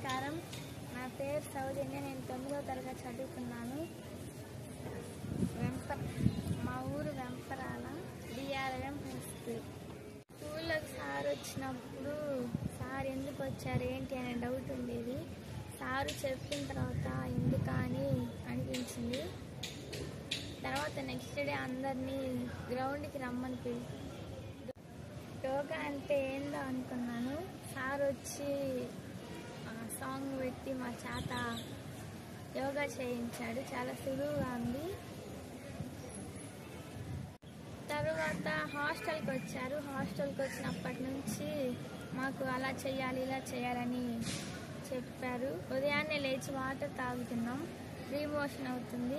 నమస్కారం నా పేరు సౌజన్య నేను తొమ్మిదో తరగతి చదువుకున్నాను వెంప మా ఊరు వెంపరాల డిఆర్ఎం హై స్కూల్ స్కూల్లోకి సార్ వచ్చినప్పుడు సార్ ఎందుకు వచ్చారు ఏంటి అనే డౌట్ ఉండేది సారు చెప్పిన తర్వాత ఎందుకా అని అనిపించింది తర్వాత నెక్స్ట్ డే అందరినీ గ్రౌండ్కి రమ్మని పిలి యోగా అంటే ఏందో అనుకున్నాను సార్ వచ్చి ఆ, సాంగ్ పెట్టి మా చేత యోగా చేయించాడు చాలా సులువుగా ఉంది తరువాత హాస్టల్కి వచ్చారు హాస్టల్కి వచ్చినప్పటి నుంచి మాకు అలా చేయాలి ఇలా చేయాలని చెప్పారు ఉదయాన్నే లేచి వాటర్ తాగుతున్నాం రీమోషన్ అవుతుంది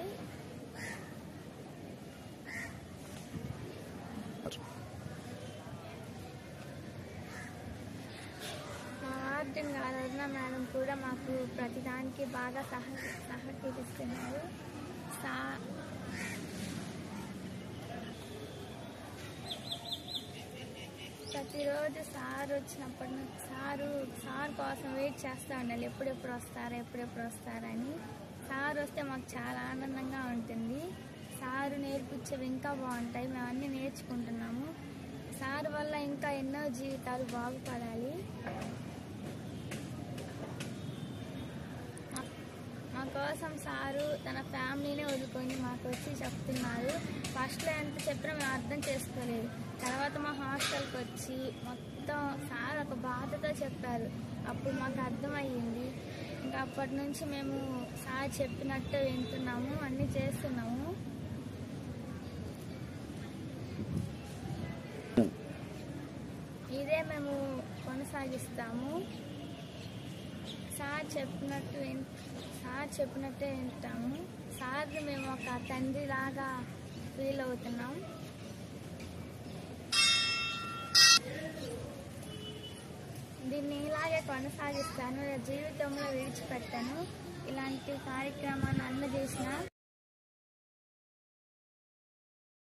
మా వార్డెన్ గారు అరుణ మేడం కూడా మాకు ప్రతిదానికి బాగా సహ సహకరిస్తున్నారు సా ప్రతిరోజు సార్ వచ్చినప్పటి నుంచి సారు సార్ కోసం వెయిట్ చేస్తూ ఉండాలి ఎప్పుడెప్పుడు వస్తారా ఎప్పుడెప్పుడు వస్తారని సార్ వస్తే మాకు చాలా ఆనందంగా ఉంటుంది సారు నేర్పించేవి ఇంకా బాగుంటాయి మేము అన్నీ నేర్చుకుంటున్నాము సార్ వల్ల ఇంకా ఎన్నో జీవితాలు బాగుపడాలి మా- మా కోసం సారు తన ఫ్యామిలీనే వదులుకొని మాకు వచ్చి చెప్తున్నారు ఫస్ట్లో ఎంత చెప్పినా మేము అర్థం చేసుకోలేదు తర్వాత మా హాస్టల్కి వచ్చి మొత్తం సార్ ఒక బాధతో చెప్పారు అప్పుడు మాకు అర్థమయ్యింది ఇంకా అప్పటి నుంచి మేము సార్ చెప్పినట్టు వింటున్నాము అన్నీ చేస్తున్నాము ఇదే మేము కొనసాగిస్తాము సార్ చెప్పినట్టు విన్- సార్ చెప్పినట్టే వింటాము సార్ మేము ఒక తండ్రి లాగా ఫీల్ అవుతున్నాం దీన్ని ఇలాగే కొనసాగిస్తాను జీవితంలో విడిచిపెట్టాను ఇలాంటి కార్యక్రమాన్ని అందజేసిన